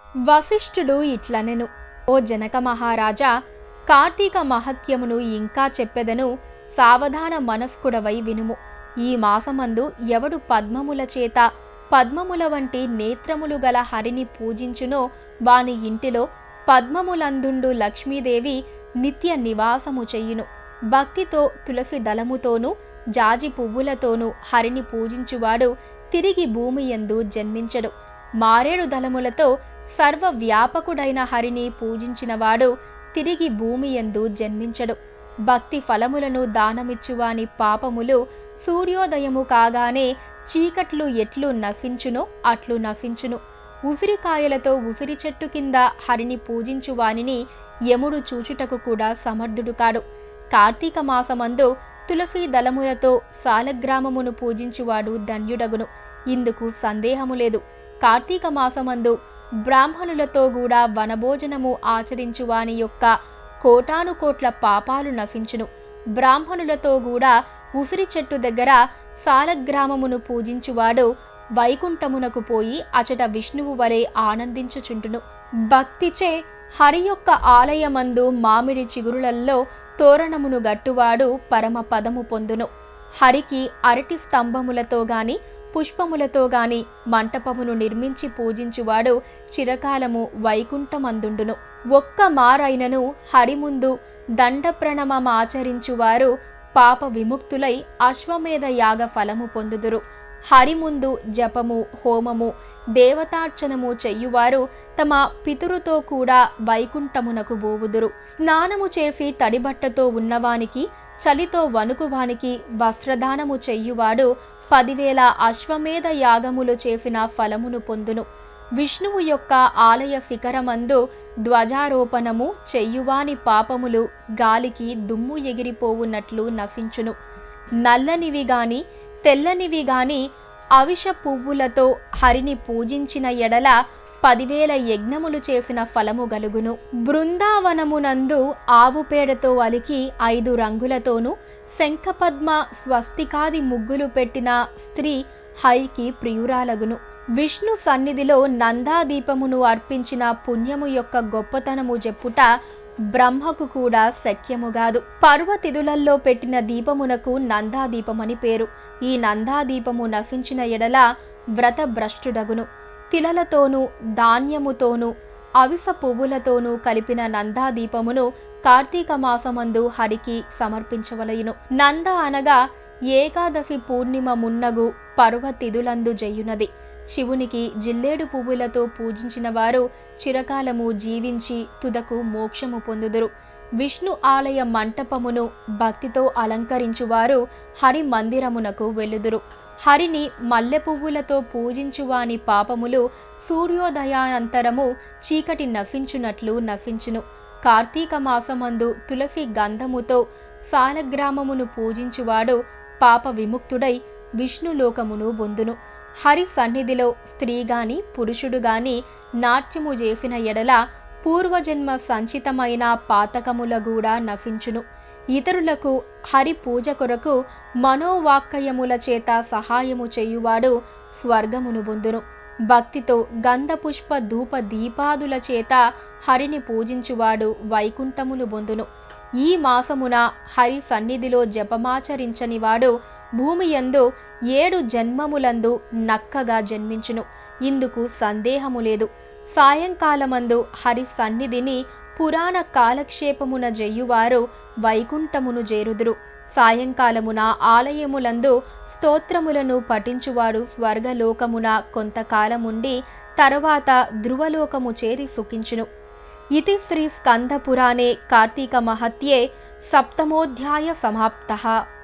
వశిష్ఠుడు ఇట్లనెను ఓ జనక మహారాజా కార్తీక మహత్యమును ఇంకా చెప్పెదను సావధాన మనస్కుడవై వినుము ఈ మాసమందు ఎవడు పద్మముల చేత పద్మముల వంటి నేత్రములు గల హరిని పూజించునో వాని ఇంటిలో పద్మములందుండు లక్ష్మీదేవి నిత్య నివాసము చెయ్యును భక్తితో తులసి దళముతోనూ జాజి పువ్వులతోనూ హరిని పూజించువాడు తిరిగి భూమి యందు జన్మించడు మారేడు దళములతో సర్వ వ్యాపకుడైన హరిని పూజించినవాడు తిరిగి భూమి యందు జన్మించడు భక్తి ఫలములను దానమిచ్చువాని పాపములు సూర్యోదయము కాగానే చీకట్లు ఎట్లు నశించునో అట్లు నశించును ఉసిరికాయలతో ఉసిరి చెట్టు కింద హరిని పూజించు వానిని యముడు చూచుటకు కూడా సమర్థుడు కాడు కార్తీక మాసమందు తులసి దళములతో సాలగ్రామమును పూజించువాడు ధన్యుడగును ఇందుకు సందేహము లేదు కార్తీక మాసమందు బ్రాహ్మణులతో కూడా వనభోజనము ఆచరించు వాని యొక్క కోటాను కోట్ల పాపాలు నశించును బ్రాహ్మణులతో కూడా ఉసిరి చెట్టు దగ్గర సాలగ్రామమును పూజించువాడు వైకుంఠమునకు పోయి అచట విష్ణువు వలె ఆనందించుచుంటును భక్తిచే హరి యొక్క ఆలయమందు మామిడి చిగురులల్లో తోరణమును గట్టువాడు పరమ పదము పొందును హరికి అరటి స్తంభములతో గాని పుష్పములతో గాని మంటపమును నిర్మించి పూజించువాడు చిరకాలము వైకుంఠమందుండును ఒక్క మారైనను హరి ముందు దండ ప్రణమమాచరించువారు పాప విముక్తులై అశ్వమేధ యాగ ఫలము పొందుదురు హరి ముందు జపము హోమము దేవతార్చనము చెయ్యువారు తమ పితురుతో కూడా వైకుంఠమునకు బోవుదురు స్నానము చేసి తడిబట్టతో ఉన్నవానికి చలితో వణుకువానికి వస్త్రదానము చెయ్యువాడు పదివేల అశ్వమేధ యాగములు చేసిన ఫలమును పొందును విష్ణువు యొక్క ఆలయ శిఖరమందు ధ్వజారోపణము చెయ్యువాని పాపములు గాలికి దుమ్ము ఎగిరిపోవున్నట్లు నశించును నల్లనివి గాని తెల్లనివి గాని అవిష పువ్వులతో హరిని పూజించిన ఎడల పదివేల యజ్ఞములు చేసిన ఫలము గలుగును బృందావనమునందు ఆవు పేడతో అలికి ఐదు రంగులతోనూ శంఖపద్మ స్వస్తికాది ముగ్గులు పెట్టిన స్త్రీ హైకి ప్రియురాలగును విష్ణు సన్నిధిలో నందాదీపమును అర్పించిన పుణ్యము యొక్క గొప్పతనము చెప్పుట బ్రహ్మకు కూడా శక్యముగాదు పర్వతిథులల్లో పెట్టిన దీపమునకు నందాదీపమని పేరు ఈ నందాదీపము నశించిన ఎడల వ్రత భ్రష్టుడగును తిలలతోనూ ధాన్యముతోనూ అవిస పువ్వులతోనూ కలిపిన నందాదీపమును కార్తీక మాసమందు హరికి సమర్పించవలయును నంద అనగా ఏకాదశి పూర్ణిమ మున్నగు పర్వతిథులందు జయునది శివునికి జిల్లేడు పువ్వులతో పూజించిన వారు చిరకాలము జీవించి తుదకు మోక్షము పొందుదురు విష్ణు ఆలయ మంటపమును భక్తితో అలంకరించువారు హరి మందిరమునకు వెలుదురు హరిని మల్లె పువ్వులతో పూజించువాని పాపములు సూర్యోదయానంతరము చీకటి నశించునట్లు నశించును కార్తీక మాసమందు తులసి గంధముతో సాలగ్రామమును పూజించువాడు పాప విముక్తుడై విష్ణులోకమును బొందును హరి సన్నిధిలో స్త్రీ గాని పురుషుడు గాని నాట్యము చేసిన ఎడల పూర్వజన్మ సంచితమైన పాతకముల కూడా నశించును ఇతరులకు హరి పూజ కొరకు మనోవాక్కయముల చేత సహాయము చేయువాడు స్వర్గమును బొందును భక్తితో గంధపుష్ప ధూప దీపాదుల చేత హరిని పూజించువాడు వైకుంఠమును బొందును ఈ మాసమున హరి సన్నిధిలో జపమాచరించని వాడు భూమి యందు ఏడు జన్మములందు నక్కగా జన్మించును ఇందుకు సందేహము లేదు సాయంకాలమందు హరి సన్నిధిని పురాణ కాలక్షేపమున జెయ్యువారు వైకుంఠమును చేరుదురు సాయంకాలమున ఆలయములందు స్తోత్రములను పఠించువాడు స్వర్గలోకమున కొంతకాలముండి తరువాత ధ్రువలోకము చేరి సుఖించును ఇతి శ్రీ స్కంద పురాణే కార్తీక మహత్యే సప్తమోధ్యాయ సమాప్త